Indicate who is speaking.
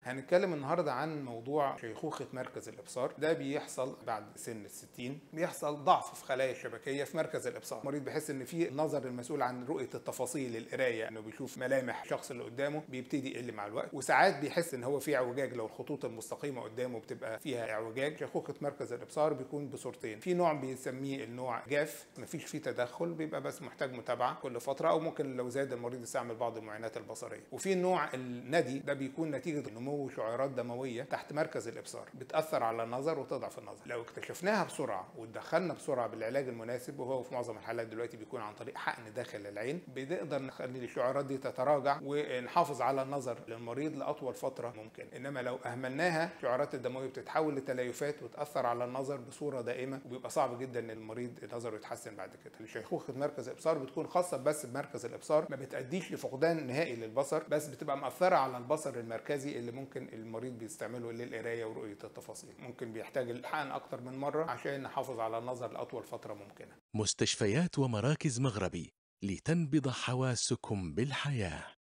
Speaker 1: هنتكلم النهارده عن موضوع شيخوخة مركز الإبصار ده بيحصل بعد سن الستين بيحصل ضعف في خلايا الشبكية في مركز الإبصار المريض بيحس إن في النظر المسؤول عن رؤية التفاصيل القراية إنه بيشوف ملامح الشخص اللي قدامه بيبتدي يقل مع الوقت وساعات بيحس إن هو في اعوجاج لو الخطوط المستقيمة قدامه بتبقى فيها اعوجاج شيخوخة مركز الإبصار بيكون بصورتين في نوع بيسميه النوع جاف مفيش فيه تدخل بيبقى بس محتاج متابعة كل فترة أو ممكن لو زاد المريض يستعمل بعض المعاينات البصرية وفي النوع الندي ده بيكون نتيجة نمو شعيرات دموية تحت مركز الإبصار بتأثر على النظر وتضعف النظر لو اكتشفناها بسرعة واتدخلنا بسرعة بالعلاج المناسب وهو في معظم الحالات دلوقتي بيكون عن طريق حقن داخل العين بنقدر نخلي الشعيرات دي تتراجع ونحافظ على النظر للمريض لأطول فترة ممكن إنما لو أهملناها الشعيرات الدموية بتتحول لتليفات وتأثر على النظر بصورة دائمة وبيبقى صعب جدا إن المريض نظره يتحسن بعد كده شيخوخة مركز الإبصار بتكون خاصة بس بمركز الإبصار ما بتأديش لفقدان نهائي للبصر بس بتبقى مأثرة على البصر المركزي اللي ممكن المريض بيستعمله للقرايه ورؤيه التفاصيل ممكن بيحتاج الحقن اكتر من مره عشان نحافظ على النظر لاطول فتره ممكنه
Speaker 2: مستشفيات ومراكز مغربي لتنبض حواسكم بالحياه